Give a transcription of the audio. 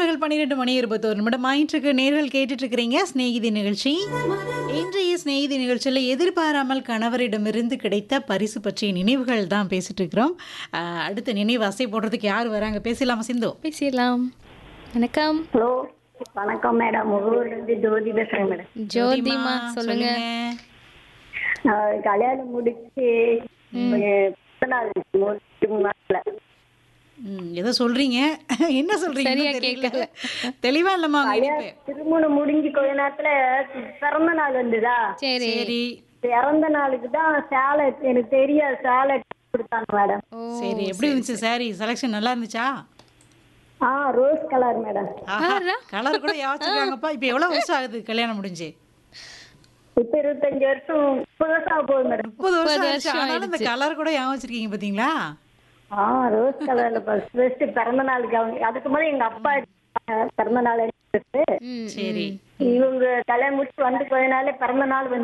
பிற்பகல் பன்னிரெண்டு மணி இருபத்தோரு நிமிடம் ஆயிற்றுக்கு நேர்கள் கேட்டுட்டு இருக்கிறீங்க ஸ்நேகிதி நிகழ்ச்சி இன்றைய ஸ்நேகிதி நிகழ்ச்சியில் எதிர்பாராமல் கணவரிடமிருந்து கிடைத்த பரிசு பற்றிய நினைவுகள் தான் பேசிட்டு இருக்கிறோம் ஆஹ், அடுத்த நினைவு அசை போடுறதுக்கு யார் வராங்க பேசலாமா சிந்து பேசிடலாம் வணக்கம் ஹலோ வணக்கம் மேடம் முகூர்லேருந்து ஜோதி பேசுறேன் மேடம் ஜோதிமா சொல்லுங்க நான் கல்யாணம் முடிச்சு அஹ், பத்து நாள் ஆச்சு, ஒரு மூணு நாள்ல ம், ஏதோ சொல்றீங்க என்ன சொல்றீங்க சரியா இன்னும் தெரியல. கேட்கல. தெளிவா இல்லம்மா உங்க இனிப்பு. திருமணம் முடிஞ்சு கொஞ்ச நேரத்துல பிறந்த நாள் வந்துதா சரி சரி பிறந்த நாளுக்கு தான் சேலை எனக்கு தெரியாது சேலை கொடுத்தாங்க மேடம் ஓ சரி எப்படி இருந்துச்சு சாரி செலெக்ஷன் நல்லா இருந்துச்சா ஆ ரோஸ் கலர் மேடம் ஆறா? கலர் கூட யாச்சிருக்காங்கப்பா இப்போ எவ்வளவு வருஷம் ஆகுது கல்யாணம் முடிஞ்சு இப்ப இருபத்தஞ்சு வருஷம் முப்பது வருஷம் ஆக போகுது மேடம் முப்பது வருஷம் முப்பது ஆச்சு வருஷம் ஆனாலும் இந்த கலர் கூட ஞாபகம் வச்சிருக்கீங்க பாத்தீங்களா ஆ ரோஸ் கலர்ல ஃபர்ஸ்ட் ஃபர்ஸ்ட் பிறந்த நாளுக்கு அவங்க அதுக்கு முன்னாடி எங்க அப்பா அஹ், பிறந்த நாள் எடுத்து ம் சரி இவங்க கல்யாணம் முடிச்சு வந்து கொஞ்ச நாள் பிறந்த நாள் வந்து